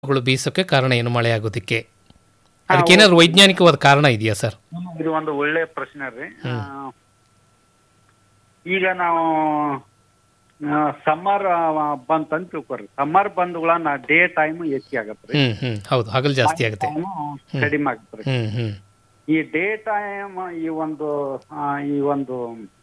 ಗಳು ಬೀಸೋಕೆ ಕಾರಣ ಏನು ಮಳೆ ಆಗೋದಕ್ಕೆ ಅದಕ್ಕೇನಾದ್ರು ವೈಜ್ಞಾನಿಕವಾದ ಕಾರಣ ಇದೆಯಾ ಸರ್ ಇದು ಒಂದು ಒಳ್ಳೆ ಪ್ರಶ್ನೆ ರೀ ಆ, ಈಗ ನಾವು ಸಮ್ಮರ್ ಬಂತಂತ ತಿಳ್ಕೊರಿ ಸಮ್ಮರ್ ಬಂದ್ಗಳನ್ನ ಡೇ ಟೈಮ್ ಹೆಚ್ಚಿಗೆ ಆಗತ್ರಿ ಹ್ಮ್ ಹ್ಮ್ ಹೌದು ಹಗಲು ಜಾಸ್ತಿ ಆಗುತ್ತೆ time ಕಡಿಮೆ ಆಗತ್ರಿ ಹ್ಮ್ ಹ್ಮ್ ಈ ಡೇ ಟೈಮ್ ಈ ಒಂದು ಆ, ಈ ಒಂದು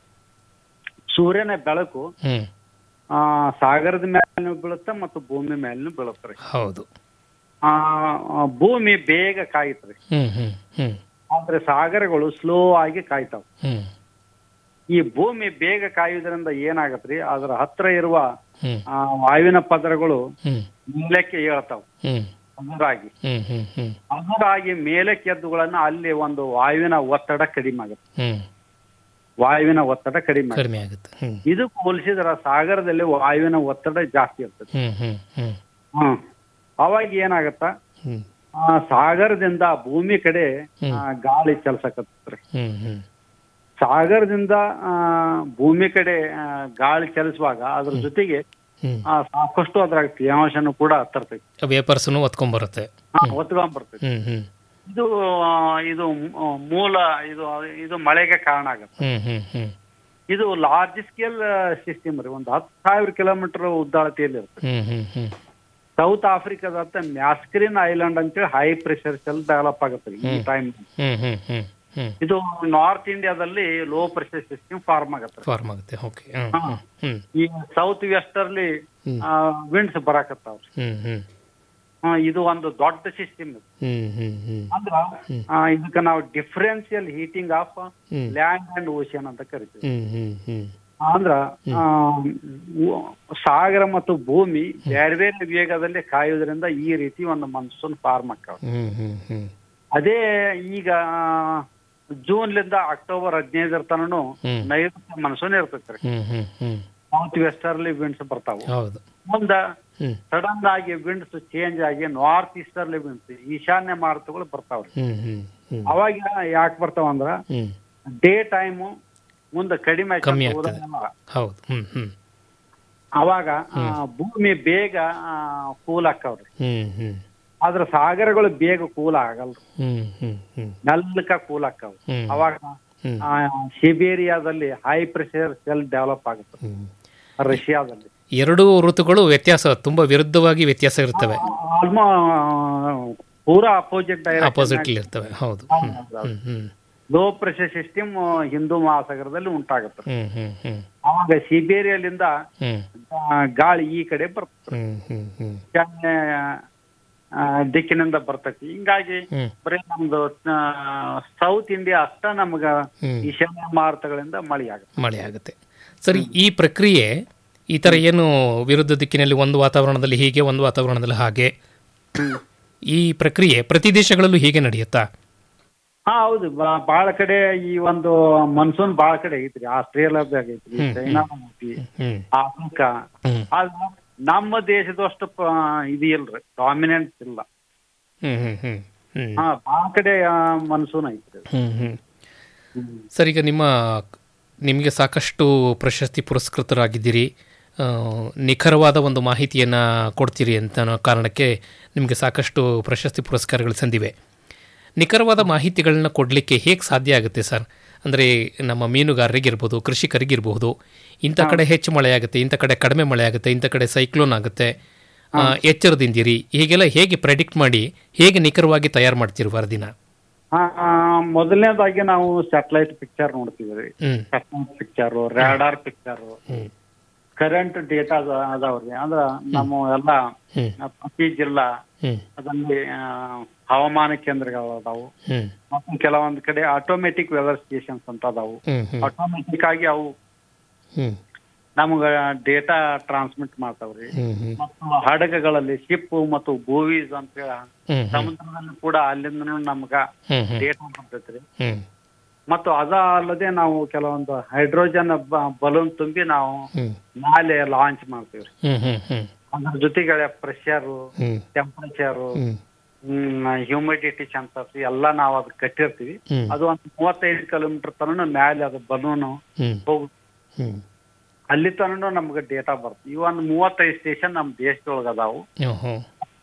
ಸೂರ್ಯನ ಬೆಳಕು ಹ್ಮ್ ಆ, ಸಾಗರದ ಮೇಲೂ ಬೀಳುತ್ತೆ ಮತ್ತು ಭೂಮಿ ಮೇಲೂ ಬೀಳುತ್ತೆ ಹೌದು ಆ ಆ, ಭೂಮಿ ಬೇಗ ಕಾಯ್ತ್ರಿ ಹ್ಮ್ ಹ್ಮ್ ಹ್ಮ್ ಆದ್ರೆ ಸಾಗರಗಳು ಸ್ಲೋ ಆಗಿ ಕಾಯ್ತಾವ ಹ್ಮ್ ಈ ಭೂಮಿ ಬೇಗ ಕಾಯುವುದರಿಂದ ಏನಾಗತ್ರಿ ಅದರ ಹತ್ರ ಇರುವ ಹ್ಮ್ ಆ, ವಾಯುವಿನ ಪದರಗಳು ಹ್ಮ್ ಮೇಲಕ್ಕೆ ಏಳ್ತಾವ ಹ್ಮ್ ಹಗುರಾಗಿ ಹ್ಮ್ ಹ್ಮ್ ಹ್ಮ್ ಹಗುರಾಗಿ ಮೇಲಕ್ಕೆ ಎದ್ದುಗಳನ್ನ ಅಲ್ಲಿ ಒಂದು ವಾಯುವಿನ ಒತ್ತಡ ಕಡಿಮೆ ಆಗುತ್ತೆ ಹ್ಮ್ ವಾಯುವಿನ ಒತ್ತಡ ಕಡಿಮೆ ಆಗುತ್ತೆ ಕಡಿಮೆ ಆಗುತ್ತೆ ಹ್ಮ್ ಇದಕ್ಕೆ ಹೋಲಿಸಿದ್ರ ಸಾಗರದಲ್ಲಿ ವಾಯುವಿನ ಒತ್ತಡ ಜಾಸ್ತಿ ಇರ್ತದೆ ಹ್ಮ್ ಹ್ಮ್ ಹ್ಮ್ ಹ್ಮ್ ಅವಾಗ ಏನಾಗತ್ತ ಹ್ಮ್ ಆ, ಸಾಗರದಿಂದ ಭೂಮಿ ಕಡೆ ಆ, ಗಾಳಿ ಚಲ್ಸಕತ್ರಿ ಹ್ಮ್ ಹ್ಮ್ ಸಾಗರದಿಂದ ಆ, ಭೂಮಿ ಕಡೆ ಆ, ಗಾಳಿ ಚಲಿಸುವಾಗ ಅದ್ರ ಜೊತೆಗೆ ಹ್ಮ್ ಆ, ಸಾಕಷ್ಟು ಅದ್ರಾಗ ತೇವಾಂಶನು ಕೂಡ ತರ್ತೈತಿ ವೇಪರ್ಸ್ನು ಒತ್ಕೊಂಡ್ಬರುತ್ತೆ ಒತ್ಕೊಂಡ್ ಬರ್ತೈತಿ ಹ್ಮ್ ಹ್ಮ್ ಇದು ಆ, ಇದು ಮ್- ಮೂಲ ಇದು ಇದು ಮಳೆಗೆ ಕಾರಣ ಆಗತ್ತೆ ಹ್ಮ್ ಹ್ಮ್ ಹ್ಮ್ ಇದು ಲಾರ್ಜ್ ಸ್ಕೇಲ್ ಸಿಸ್ಟಮ್ ರೀ ಒಂದು ಹತ್ತು ಸಾವಿರ ಕಿಲೋಮೀಟರ್ ಉದ್ದಾಳತೆಯಲ್ಲಿ ಇರುತ್ತೆ ಹ್ಮ್ ಹ್ಮ್ ಹ್ಮ್ ಸೌತ್ ಆಫ್ರಿಕಾದ ಮ್ಯಾಸ್ಕ್ರಿನ್ ಐಲ್ಯಾಂಡ್ ಅಂತೇಳಿ ಹೈ ಪ್ರೆಷರ್ ಸೆಲ್ ಡೆವಲಪ್ ಆಗುತ್ತೆ ರೀ ಈ ಟೈಮ್ ಹ್ಮ್ ಹ್ಮ್ ಹ್ಮ್ ಹ್ಮ್ ಇದು ನಾರ್ತ್ ಇಂಡಿಯಾದಲ್ಲಿ ಲೋ ಪ್ರೆಷರ್ ಸಿಸ್ಟಮ್ ಫಾರ್ಮ್ ಆಗತ್ತೆ ಫಾರ್ಮ್ ಆಗುತ್ತೆ ಓಕೆ ಹ್ಮ್ ಹ್ಮ್ ಹ್ಮ್ ಈ ಸೌತ್ ವೆಸ್ಟರ್ಲಿ ಹ್ಮ್. ವಿಂಡ್ಸ್ ಬರಾಕತ್ತಾವ್ರಿ ಹ್ಮ್ ಹ್ಮ್ ಆ, ಇದು ಒಂದು ದೊಡ್ಡ ಸಿಸ್ಟಮ್ ಹ್ಮ್ ಹ್ಮ್ ಹ್ಮ್ ಅಂದ್ರ ಆ, ಇದಕ್ಕೆ ನಾವು differential heating of hmm. Land and ocean ಅಂತ ಕರಿತೀವಿ ಹ್ಮ್ ಹ್ಮ್ ಹ್ಮ್ ಅಂದ್ರ ಆ, ಉ- ಸಾಗರ ಮತ್ತು ಭೂಮಿ ಬೇರೆ ಬೇರೆ ವೇಗದಲ್ಲಿ ಕಾಯುವುದರಿಂದ ಈ ರೀತಿ ಒಂದು ಮನ್ಸೂನ್ ಫಾರ್ಮ್ ಆಕಾವ ಹ್ಮ್ ಹ್ಮ್ ಹ್ಮ್ ಅದೇ ಈಗ ಜೂನ್ಲಿಂದ ಅಕ್ಟೋಬರ್ ಹದಿನೈದರ ತನನು ಹ್ಮ್. ನೈಋತ್ಯ ಮನ್ಸೂನ್ ಇರ್ತೈತ್ರಿ ಹ್ಮ್ ಹ್ಮ್ ಹ್ಮ್ ಸೌತ್ ವೆಸ್ಟರ್ಲಿ ವಿಂಡ್ಸ್ ಬರ್ತಾವ ಹೌದು ಮುಂದ ಹ್ಮ್ ಸಡನ್ ಆಗಿ ವಿಂಡ್ಸ್ ಚೇಂಜ್ ಆಗಿ ನಾರ್ತ್ ಈಸ್ಟರ್ಲಿ ವಿಂಡ್ಸ್ ಈಶಾನ್ಯ ಮಾರುತಗಳು ಬರ್ತಾವ್ರಿ ಹ್ಮ್ ಹ್ಮ್ ಹ್ಮ್ ಅವಾಗ ಯಾಕೆ ಬರ್ತಾವ ಅಂದ್ರ ಹ್ಮ್ ಡೇ ಟೈಮು ಮುಂದೆ ಕಡಿಮೆ ಆಯ್ತು ಕಮ್ಮಿ ಅಂತ ಆಗ್ತದೆ. ಉದಾಹರಣೆ. ಹೌದು ಹ್ಮ್ ಹ್ಮ್ ಅವಾಗ ಆ, ಭೂಮಿ ಬೇಗ ಕೂಲ್ ಆಕ್ಕವ್ರಿ ಹ್ಮ್ ಹ್ಮ್ ಆದ್ರ ಸಾಗರಗಳು ಬೇಗ ಕೂಲ್ ಆಗಲ್ರಿ ಹ್ಮ್ ಹ್ಮ್ ಹ್ಮ್ ಮೆಲ್ಲಕ ಕೂಲ್ ಆಕ್ಕವ್ ಹ್ಮ್. ಅವಾಗ ಹ್ಮ್. ಆ, ಸಿಬೇರಿಯಾದಲ್ಲಿ ಹೈ ಪ್ರೆಷರ್ ಸೆಲ್ ಡೆವಲಪ್ ಆಗುತ್ತೆ ಹ್ಮ್ ರಷ್ಯಾದಲ್ಲಿ ಎರಡೂ ಋತುಗಳು ವ್ಯತ್ಯಾಸ ತುಂಬಾ ವಿರುದ್ಧವಾಗಿ ವ್ಯತ್ಯಾಸ ಇರ್ತವೆ ಆಲ್ಮೋ ಪೂರಾ ಅಪೋಸಿಟ್ ಆಪೋಸಿಟ್ ಇರ್ತವೆ ಹೌದು ಹ್ಮ್ ಹ್ಮ್ ಹ್ಮ್ ಲೋ ಪ್ರೆಷರ್ ಸಿಸ್ಟಮ್ ಹಿಂದೂ ಮಹಾಸಾಗರದಲ್ಲಿ ಉಂಟಾಗುತ್ತೆ ಹ್ಮ್ ಹ್ಮ್ ಹ್ಮ್ ಅವಾಗ ಸಿಬೇರಿಯಲ್ಲಿಂದ ಹ್ಮ್ ಆ, ಗಾಳಿ ಈ ಕಡೆ ಬರ್ತದೆ ಹ್ಮ್ ಹ್ಮ್ ಹ್ಮ್ ಈಶಾನ್ಯ ಆ, ದಿಕ್ಕಿನಿಂದ ಬರ್ತೈತಿ ಹಿಂಗಾಗಿ ಹ್ಮ್ ಬರೀ ನಮ್ದು ಸೌತ್ ಇಂಡಿಯಾ ಅಷ್ಟ ನಮ್ಗ ಹ್ಮ್. ಈಶಾನ್ಯ ಮಾರುತಗಳಿಂದ ಮಳೆ ಆಗುತ್ತೆ ಮಳೆ ಆಗುತ್ತೆ ಸರಿ ಈ ಪ್ರಕ್ರಿಯೆ ಈ ತರ ಏನು ವಿರುದ್ಧ ದಿಕ್ಕಿನಲ್ಲಿ ಒಂದು ವಾತಾವರಣದಲ್ಲಿ ಹೀಗೆ ಒಂದು ವಾತಾವರಣದಲ್ಲಿ ಹಾಗೆ ಈ ಪ್ರಕ್ರಿಯೆ ಪ್ರತಿ ದೇಶಗಳಲ್ಲೂ ಹೀಗೆ ನಡೆಯುತ್ತಾ ಹಾ ಹೌದು ಬಾ- ಬಾಳ ಕಡೆ ಈ ಒಂದು ಮನ್ಸೂನ್ ಬಾಳ ಕಡೆ ಐತ್ರಿ ಆಸ್ಟ್ರೇಲಿಯಾದಾಗ ಐತ್ರಿ ಚೈನಾ ಐತಿ ಹ್ಮ್ ಆಫ್ರಿಕಾ ಹ್ಮ್ ಆದ್ರೆ ನಮ್ಮ ದೇಶದಷ್ಟು ಪ- ಇದು ಇಲ್ರಿ ಡಾಮಿನೆಂಟ್ ಇಲ್ಲ ಹ್ಮ್ ಹ್ಮ್ ಹ್ಮ್ ಹ್ಮ್ ಹಾ ಬಾಳ ಕಡೆ ಮನ್ಸೂನ್ ಐತ್ರಿ ಹ್ಮ್ ಹ್ಮ್ ಸರ್ ಈಗ ನಿಮ್ಮ ನಿಮಗೆ ಸಾಕಷ್ಟು ಪ್ರಶಸ್ತಿ ಪುರಸ್ಕೃತರಾಗಿದ್ದೀರಿ ಆ, ನಿಖರವಾದ ಒಂದು ಮಾಹಿತಿಯನ್ನು ಕೊಡ್ತೀರಿ ಅಂತ ಅನ್ನೋ ಕಾರಣಕ್ಕೆ ನಿಮಗೆ ಸಾಕಷ್ಟು ಪ್ರಶಸ್ತಿ ಪುರಸ್ಕಾರಗಳು ಸಂದಿವೆ ನಿಖರವಾದ ಮಾಹಿತಿಗಳನ್ನ ಕೊಡಲಿಕ್ಕೆ ಹೇಗೆ ಸಾಧ್ಯ ಆಗುತ್ತೆ ಸರ್ ಅಂದರೆ ನಮ್ಮ ಮೀನುಗಾರರಿಗಿರ್ಬೋದು ಕೃಷಿಕರಿಗಿರಬಹುದು ಇಂಥ ಕಡೆ ಹೆಚ್ಚು ಮಳೆ ಆಗುತ್ತೆ ಇಂಥ ಕಡೆ ಕಡಿಮೆ ಮಳೆ ಆಗುತ್ತೆ ಇಂಥ ಕಡೆ ಸೈಕ್ಲೋನ್ ಆಗುತ್ತೆ ಆ, ಎಚ್ಚರದಿಂದಿರಿ ಹೀಗೆಲ್ಲ ಹೇಗೆ ಪ್ರೆಡಿಕ್ಟ್ ಮಾಡಿ ಹೇಗೆ ನಿಖರವಾಗಿ ತಯಾರು ಮಾಡ್ತೀರಿ ವರದಿನ ಹಾ ಆ, ಮೊದಲನೇದಾಗಿ ನಾವು ಸ್ಯಾಟಲೈಟ್ ಪಿಕ್ಚರ್ ನೋಡ್ತೀವಿ ರೀ ಹ್ಮ್ ಸ್ಯಾಟಲೈಟ್ ಪಿಕ್ಚರ್ ರ್ಯಾಡಾರ್ ಪಿಕ್ಚರ್ ಹ್ಮ್ ಕರೆಂಟ್ ಡೇಟಾ ಅದಾವ್ರಿ ಅಂದ್ರ ನಮ್ಮ ಎಲ್ಲ ಹ್ಮ್ ಪ್ರತಿ ಜಿಲ್ಲಾ ಹ್ಮ್ ಅದಲ್ಲಿ ಆ, ಹವಾಮಾನ ಕೇಂದ್ರಗಳು ಅದಾವು ಹ್ಮ್ ಮತ್ತು ಕೆಲವೊಂದ್ ಕಡೆ ಆಟೋಮೆಟಿಕ್ ವೆದರ್ ಸ್ಟೇಷನ್ಸ್ ಅಂತ ಅದಾವು ಹ್ಮ್ ಹ್ಮ್ ಆಟೋಮೆಟಿಕ್ ಆಗಿ ಅವು ಹ್ಮ್ ನಮಗ ಡೇಟಾ ಟ್ರಾನ್ಸ್ಮಿಟ್ ಮಾಡ್ತಾವ್ರಿ ಹ್ಮ್ ಹ್ಮ್ ಮತ್ತು ಹಡಗುಗಳಲ್ಲಿ ಶಿಪ್ ಮತ್ತು ಬೋವೀಸ್ ಅಂತ ಹೇಳಿ ಹ್ಮ್ ಹ್ಮ್ ಸಮುದ್ರದಲ್ಲಿ ಕೂಡ ಅಲ್ಲಿಂದ ನಮ್ಗ ಹ್ಮ್ ಹ್ಮ್ ಡೇಟಾ ಬರ್ತೈತ್ರಿ ಹ್ಮ್ ಮತ್ತು ಅದ ಅಲ್ಲದೆ ನಾವು ಕೆಲವೊಂದು ಹೈಡ್ರೋಜನ್ ಬಲೂನ್ ತುಂಬಿ ನಾವು ಹ್ಮ್ ಮೇಲೆ ಲಾಂಚ್ ಮಾಡ್ತೀವ್ರಿ ಹ್ಮ್ ಹ್ಮ್ ಹ್ಮ್ ಅದ್ರ ಜೊತೆಗೆ pressure hmm temperature hmm humidity chances ಎಲ್ಲ ನಾವು ಅದು ಕಟ್ಟಿರ್ತೀವಿ ಹ್ಮ್ ಅದು ಒಂದು ಮೂವತ್ತೈದು ಕಿಲೋಮೀಟರ್ ತನಕ ಮ್ಯಾಲೆ ಅದು ಬಲೂನು ಹ್ಮ್ ಹೋಗ್ ಹ್ಮ್ ಅಲ್ಲಿ ತನಕ ನಮ್ಗೆ ಡೇಟಾ ಬರ್ತದೆ ಈ ಒಂದು ಮೂವತ್ತೈದು ಸ್ಟೇಷನ್ ನಮ್ಮ ದೇಶದೊಳಗೆ ಅದಾವು ಹ್ಮ್ ಹ್ಮ್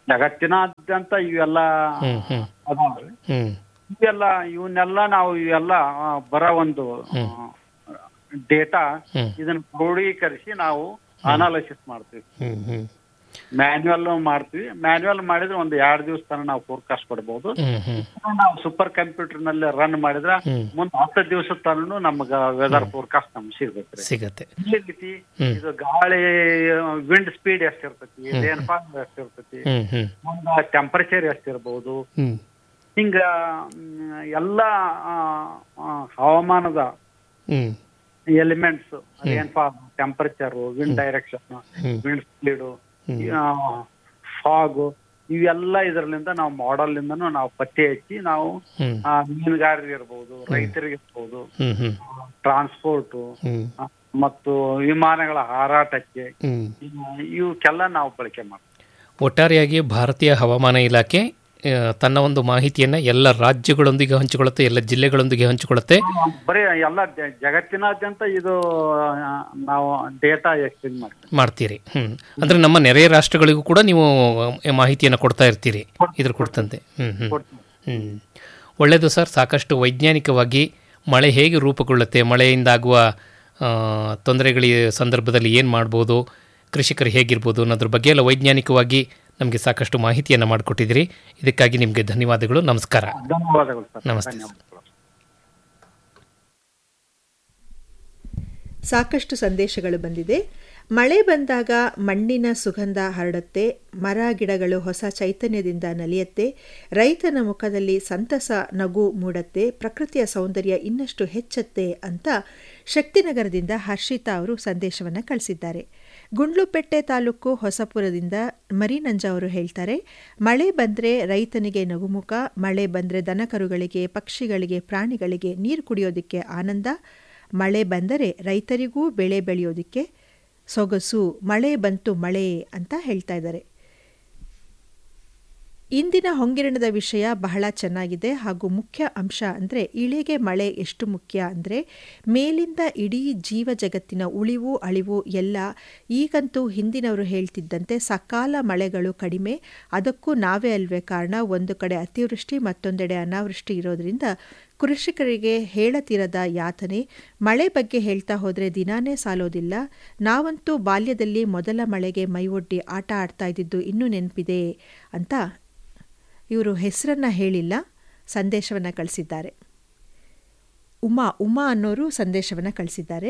ಜಗತ್ತಿನಾದ್ಯಂತ ಇವೆಲ್ಲ ಹ್ಮ್ ಹ್ಮ್ ಅದಾವ್ರಿ ಹ್ಮ್ ಇವೆಲ್ಲ ಇವನ್ನೆಲ್ಲ ನಾವು ಇವೆಲ್ಲ ಆ, ಬರೋ ಒಂದು ಡೇಟಾ ಹ್ಮ್. ಇದನ್ನ ಕ್ರೋಢೀಕರಿಸಿ ನಾವು ಅನಾಲಿಸಿಸ್ ಮಾಡ್ತೀವಿ ಹ್ಮ್ ಹ್ಮ್ ಮ್ಯಾನ್ಯುವಲ್ ಮಾಡ್ತೀವಿ ಮ್ಯಾನ್ಯುವಲ್ ಮಾಡಿದ್ರೆ ಒಂದು ಎರಡು ದಿವಸ ತನಕ ನಾವು ಫೋರ್ಕಾಸ್ಟ್ ಕೊಡ್ಬೋದು ಹ್ಮ್ ಹ್ಮ್ ನಾವು ಸೂಪರ್ ಕಂಪ್ಯೂಟರ್ ನಲ್ಲಿ ರನ್ ಮಾಡಿದ್ರೆ ಹ್ಮ್. ಮುಂದೆ ಹತ್ತು ದಿವಸದ ತನಕ ನಮ್ಗ ವೆದರ್ ಫೋರ್ಕಾಸ್ಟ್ ನಮ್ಗೆ ಸಿಗ್ಬೇಕ್ರಿ ಸಿಗತ್ತೆ ಈ ರೀತಿ ಹ್ಮ್. ಇದು ಗಾಳಿ ವಿಂಡ್ ಸ್ಪೀಡ್ ಎಷ್ಟಿರ್ತೈತಿ ರೇನ್ಫಾಲ್ ಎಷ್ಟಿರ್ತೈತಿ ಹ್ಮ್ ಹ್ಮ್ ಮುಂದ ಟೆಂಪರೇಚರ್ ಎಷ್ಟಿರ್ಬೋದು ಹ್ಮ್ ಹಿಂಗ ಮ್, ಎಲ್ಲ ಆ, ಆ, ಹವಾಮಾನದ ಹ್ಮ್ elements rainfall temperature wind direction hmm. Wind speed fog ಇವೆಲ್ಲ ಇದರಲ್ಲಿಂದ ನಾವು ಮಾಡೆಲ್ ಇಂದನೂ ನಾವು ಪತ್ತೆ ಹಚ್ಚಿ ನಾವು ಹ್ಮ್ ಆ, ಮೀನುಗಾರರಿಗೆ ಇರ್ಬೋದು ರೈತರಿಗೆ ಇರ್ಬೋದು ಹ್ಮ್ ಹ್ಮ್ ಟ್ರಾನ್ಸ್ಪೋರ್ಟ್ ಹ್ಮ್ ಮತ್ತು ವಿಮಾನಗಳ ಹಾರಾಟಕ್ಕೆ ಹ್ಮ್ ಇವು- ಇವಕ್ಕೆಲ್ಲ ನಾವು ಬಳಕೆ ಮಾಡ್ತೀವಿ ಒಟ್ಟಾರೆಯಾಗಿ ಭಾರತೀಯ ಹವಾಮಾನ ಇಲಾಖೆ ಆ, ತನ್ನ ಒಂದು ಮಾಹಿತಿಯನ್ನು ಎಲ್ಲ ರಾಜ್ಯಗಳೊಂದಿಗೆ ಹಂಚಿಕೊಳ್ಳುತ್ತೆ ಎಲ್ಲ ಜಿಲ್ಲೆಗಳೊಂದಿಗೆ ಹಂಚಿಕೊಳ್ಳುತ್ತೆ ಬರೀ ಎಲ್ಲ ಜ- ಜಗತ್ತಿನಾದ್ಯಂತ ಇದು ಆ, ನಾವು ಡೇಟಾ ಎಕ್ಸ್ಚೇಂಜ್ ಮಾಡ್ತೀವಿ ಮಾಡ್ತೀರಿ ಹ್ಮ್ ಅಂದ್ರೆ ನಮ್ಮ ನೆರೆಯ ರಾಷ್ಟ್ರಗಳಿಗೂ ಕೂಡ ನೀವು ಆ, ಮಾಹಿತಿಯನ್ನು ಕೊಡ್ತಾ ಇರ್ತೀರಿ ಇದ್ರ ಕುರಿತಂತೆ ಹ್ಮ್ ಹ್ಮ್ ಕೊಡ್ತೀವಿ. ಹ್ಮ್ ಒಳ್ಳೆಯದು ಸರ್ ಸಾಕಷ್ಟು ವೈಜ್ಞಾನಿಕವಾಗಿ ಮಳೆ ಹೇಗೆ ರೂಪುಗೊಳ್ಳುತ್ತೆ ಮಳೆಯಿಂದಾಗುವ ಆ, ತೊಂದರೆಗಳ ಸಂದರ್ಭದಲ್ಲಿ ಏನು ಮಾಡ್ಬೋದು ಕೃಷಿಕರು ಹೇಗಿರ್ಬೋದು ಅನ್ನೋದ್ರ ಬಗ್ಗೆ ಎಲ್ಲ ವೈಜ್ಞಾನಿಕವಾಗಿ ನಮಗೆ ಸಾಕಷ್ಟು ಮಾಹಿತಿಯನ್ನು ಮಾಡಿಕೊಟ್ಟಿದ್ದೀರಿ ಇದಕ್ಕಾಗಿ ನಿಮಗೆ ಧನ್ಯವಾದಗಳು ನಮಸ್ಕಾರ ಧನ್ಯವಾದಗಳು ಸರ್ ನಮಸ್ತೆ. ಧನ್ಯವಾದಗಳು ಸಾಕಷ್ಟು ಸಂದೇಶಗಳು ಬಂದಿದೆ ಮಳೆ ಬಂದಾಗ ಮಣ್ಣಿನ ಸುಗಂಧ ಹರಡುತ್ತೆ ಮರ ಗಿಡಗಳು ಹೊಸ ಚೈತನ್ಯದಿಂದ ನಲಿಯತ್ತೆ ರೈತನ ಮುಖದಲ್ಲಿ ಸಂತಸ ನಗು ಮೂಡತ್ತೆ ಪ್ರಕೃತಿಯ ಸೌಂದರ್ಯ ಇನ್ನಷ್ಟು ಹೆಚ್ಚತ್ತೆ ಅಂತ ಶಕ್ತಿನಗರದಿಂದ ಹರ್ಷಿತಾ ಅವರು ಸಂದೇಶವನ್ನು ಕಳಿಸಿದ್ದಾರೆ ಗುಂಡ್ಲುಪೇಟೆ ತಾಲೂಕು ಹೊಸಪುರದಿಂದ ಮರಿನಂಜ ಅವರು ಹೇಳ್ತಾರೆ ಮಳೆ ಬಂದರೆ ರೈತನಿಗೆ ನಗುಮುಖ ಮಳೆ ಬಂದರೆ ದನಕರುಗಳಿಗೆ ಪಕ್ಷಿಗಳಿಗೆ ಪ್ರಾಣಿಗಳಿಗೆ ನೀರು ಕುಡಿಯೋದಕ್ಕೆ ಆನಂದ ಮಳೆ ಬಂದರೆ ರೈತರಿಗೂ ಬೆಳೆ ಬೆಳೆಯೋದಕ್ಕೆ ಸೊಗಸು ಮಳೆ ಬಂತು ಮಳೆ ಅಂತ ಹೇಳ್ತಾ ಇದ್ದಾರೆ ಇಂದಿನ ಹೊಂಗಿರಣದ ವಿಷಯ ಬಹಳ ಚೆನ್ನಾಗಿದೆ ಹಾಗೂ ಮುಖ್ಯ ಅಂಶ ಅಂದರೆ ಇಳಿಗೆ ಮಳೆ ಎಷ್ಟು ಮುಖ್ಯ ಅಂದರೆ ಮೇಲಿಂದ ಇಡೀ ಜೀವ ಜಗತ್ತಿನ ಉಳಿವು ಅಳಿವು ಎಲ್ಲ ಈಗಂತೂ ಹಿಂದಿನವರು ಹೇಳ್ತಿದ್ದಂತೆ ಸಕಾಲ ಮಳೆಗಳು ಕಡಿಮೆ ಅದಕ್ಕೂ ನಾವೇ ಅಲ್ವೇ ಕಾರಣ ಒಂದು ಕಡೆ ಅತಿವೃಷ್ಟಿ ಮತ್ತೊಂದೆಡೆ ಅನಾವೃಷ್ಟಿ ಇರೋದ್ರಿಂದ ಕೃಷಿಕರಿಗೆ ಹೇಳತಿರದ ಯಾತನೆ ಮಳೆ ಬಗ್ಗೆ ಹೇಳ್ತಾ ಹೋದರೆ ದಿನಾನೇ ಸಾಲೋದಿಲ್ಲ ನಾವಂತೂ ಬಾಲ್ಯದಲ್ಲಿ ಮೊದಲ ಮಳೆಗೆ ಮೈಯೊಡ್ಡಿ ಆಟ ಆಡ್ತಾ ಇದ್ದಿದ್ದು ಇನ್ನೂ ನೆನಪಿದೆ ಅಂತ ಇವರು ಹೆಸರನ್ನ ಹೇಳಿಲ್ಲ ಸಂದೇಶವನ್ನು ಕಳಿಸಿದ್ದಾರೆ ಉಮಾ ಉಮಾ ಅನ್ನೋರು ಸಂದೇಶವನ್ನು ಕಳಿಸಿದ್ದಾರೆ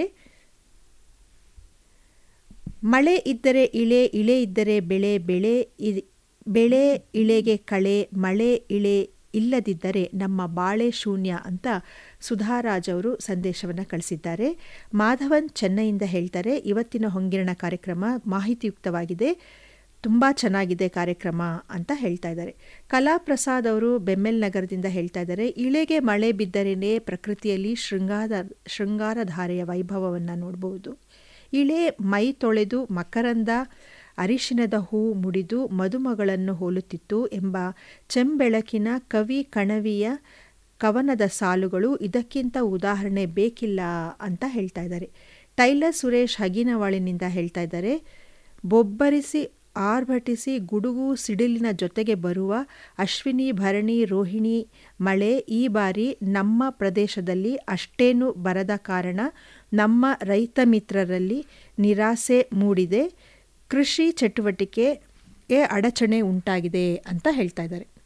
ಮಳೆ ಇದ್ದರೆ ಇಳೆ ಇಳೆ ಇದ್ದರೆ ಬೆಳೆ ಬೆಳೆ ಇ- ಬೆಳೆ ಇಳೆಗೆ ಕಳೆ ಮಳೆ ಇಳೆ ಇಲ್ಲದಿದ್ದರೆ ನಮ್ಮ ಬಾಳೆ ಶೂನ್ಯ ಅಂತ ಸುಧಾರಾಜ್ ಅವರು ಸಂದೇಶವನ್ನು ಕಳಿಸಿದ್ದಾರೆ ಮಾಧವನ್ ಚೆನ್ನೈಯಿಂದ ಹೇಳ್ತಾರೆ ಇವತ್ತಿನ ಹೊಂಗಿರಣ ಕಾರ್ಯಕ್ರಮ ಮಾಹಿತಿಯುಕ್ತವಾಗಿದೆ ತುಂಬ ಚೆನ್ನಾಗಿದೆ ಕಾರ್ಯಕ್ರಮ ಅಂತ ಹೇಳ್ತಾ ಇದ್ದಾರೆ ಕಲಾಪ್ರಸಾದ್ ಅವರು ಬೆಮ್ಮೆಲ್ ನಗರದಿಂದ ಹೇಳ್ತಾ ಇದ್ದಾರೆ ಇಳೆಗೆ ಮಳೆ ಬಿದ್ದರೇನೆ ಪ್ರಕೃತಿಯಲ್ಲಿ ಶೃಂಗಾರ ಶೃಂಗಾರಧಾರೆಯ ವೈಭವವನ್ನು ನೋಡಬಹುದು ಇಳೆ ಮೈ ತೊಳೆದು ಮಕರಂದ ಅರಿಶಿನದ ಹೂ ಮುಡಿದು ಮದುಮಗಳನ್ನು ಹೋಲುತ್ತಿತ್ತು ಎಂಬ ಚೆಂಬೆಳಕಿನ ಕವಿ ಕಣವಿಯ ಕವನದ ಸಾಲುಗಳು ಇದಕ್ಕಿಂತ ಉದಾಹರಣೆ ಬೇಕಿಲ್ಲ ಅಂತ ಹೇಳ್ತಾ ಇದ್ದಾರೆ ಟೈಲರ್ ಸುರೇಶ್ ಹಗಿನವಾಳಿನಿಂದ ಹೇಳ್ತಾ ಇದ್ದಾರೆ ಬೊಬ್ಬರಿಸಿ ಆರ್ಭಟಿಸಿ ಗುಡುಗು ಸಿಡಿಲಿನ ಜೊತೆಗೆ ಬರುವ ಅಶ್ವಿನಿ ಭರಣಿ ರೋಹಿಣಿ ಮಳೆ ಈ ಬಾರಿ ನಮ್ಮ ಪ್ರದೇಶದಲ್ಲಿ ಅಷ್ಟೇನು ಬರದ ಕಾರಣ ನಮ್ಮ ರೈತ ಮಿತ್ರರಲ್ಲಿ ನಿರಾಸೆ ಮೂಡಿದೆ ಕೃಷಿ ಚಟುವಟಿಕೆಗೆ ಅಡಚಣೆ ಉಂಟಾಗಿದೆ ಅಂತ ಹೇಳ್ತಾ ಇದ್ದಾರೆ